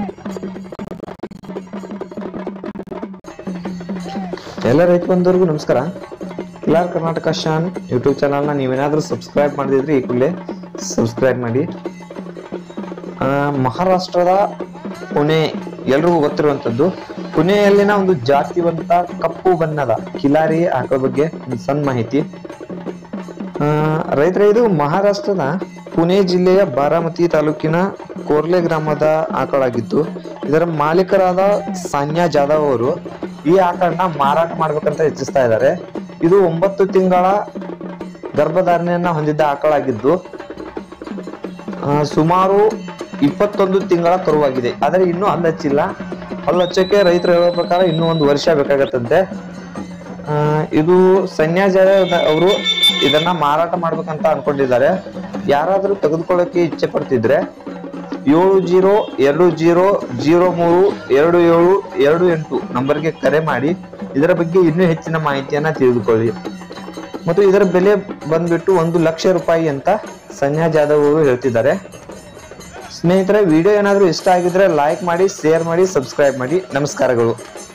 ಎಲ್ಲ ರೈತ ಬಂಧುವರಿಗೂ ನಮಸ್ಕಾರ ಕಿಲಾರ್ ಕರ್ನಾಟಕ ಶಾನ್ ಯೂಟ್ಯೂಬ್ ಚಾನಲ್ನ ನೀವೇನಾದರೂ ಸಬ್ಸ್ಕ್ರೈಬ್ ಮಾಡಿದ್ರೆ ಈ ಕೂಡಲೇ ಸಬ್ಸ್ಕ್ರೈಬ್ ಮಾಡಿ ಆ, ಮಹಾರಾಷ್ಟ್ರದ ಪುಣೆ ಎಲ್ರಿಗೂ ಗೊತ್ತಿರುವಂಥದ್ದು ಪುಣೆಯಲ್ಲಿನ ಒಂದು ಜಾತಿವಂತ ಕಪ್ಪು ಬಣ್ಣದ ಕಿಲಾರಿ ಆಕಳ ಬಗ್ಗೆ ಒಂದು ಸಣ್ಣ ಮಾಹಿತಿ ಆ, ರೈತರ ಇದು ಮಹಾರಾಷ್ಟ್ರದ ಪುಣೆ ಜಿಲ್ಲೆಯ ಬಾರಾಮತಿ ತಾಲೂಕಿನ ಕೋರ್ಲೆ ಗ್ರಾಮದ ಆಕಳಾಗಿದ್ದು ಇದರ ಮಾಲೀಕರಾದ ಸಾನ್ಯಾ ಜಾಧವ್ ಅವರು ಈ ಆಕಳನ್ನ ಮಾರಾಟ ಮಾಡ್ಬೇಕಂತ ಹೆಚ್ಚಿಸ್ತಾ ಇದ್ದಾರೆ ಇದು ಒಂಬತ್ತು ತಿಂಗಳ ಗರ್ಭಧಾರಣೆಯನ್ನ ಹೊಂದಿದ್ದ ಆಕಳಾಗಿದ್ದು ಆ, ಸುಮಾರು ಇಪ್ಪತ್ತೊಂದು ತಿಂಗಳ ಕರುವಾಗಿದೆ ಆದರೆ ಇನ್ನೂ ಹಲ್ಲು ಹಚ್ಚಿಲ್ಲ ಹಲ್ಲು ಹಚ್ಚಕ್ಕೆ ರೈತರು ಹೇಳೋ ಪ್ರಕಾರ ಇನ್ನೂ ಒಂದು ವರ್ಷ ಬೇಕಾಗತ್ತಂತೆ ಆ, ಇದು ಸನ್ಯಾಸ ಅವರು ಇದನ್ನ ಮಾರಾಟ ಮಾಡ್ಬೇಕಂತ ಅನ್ಕೊಂಡಿದ್ದಾರೆ ಯಾರಾದರೂ ತೆಗೆದುಕೊಳ್ಳೋಕೆ ಇಚ್ಛೆ ಪಡ್ತಿದ್ರೆ ಏಳು ಜೀರೋ ಎರಡು ಜೀರೋ ಜೀರೋ ಮೂರು ಎರಡು ಏಳು ಎರಡು ಎಂಟು ನಂಬರ್ಗೆ ಕರೆ ಮಾಡಿ ಇದರ ಬಗ್ಗೆ ಇನ್ನೂ ಹೆಚ್ಚಿನ ಮಾಹಿತಿಯನ್ನ ತಿಳಿದುಕೊಳ್ಳಿ ಮತ್ತು ಇದರ ಬೆಲೆ ಬಂದ್ಬಿಟ್ಟು ಒಂದು ಲಕ್ಷ ರೂಪಾಯಿ ಅಂತ ಸನ್ಯಾ ಜಾಧವ್ ಅವರು ಹೇಳ್ತಿದ್ದಾರೆ ಸ್ನೇಹಿತರೆ ವಿಡಿಯೋ ಏನಾದರೂ ಇಷ್ಟ ಆಗಿದ್ರೆ ಲೈಕ್ ಮಾಡಿ ಶೇರ್ ಮಾಡಿ ಸಬ್ಸ್ಕ್ರೈಬ್ ಮಾಡಿ ನಮಸ್ಕಾರಗಳು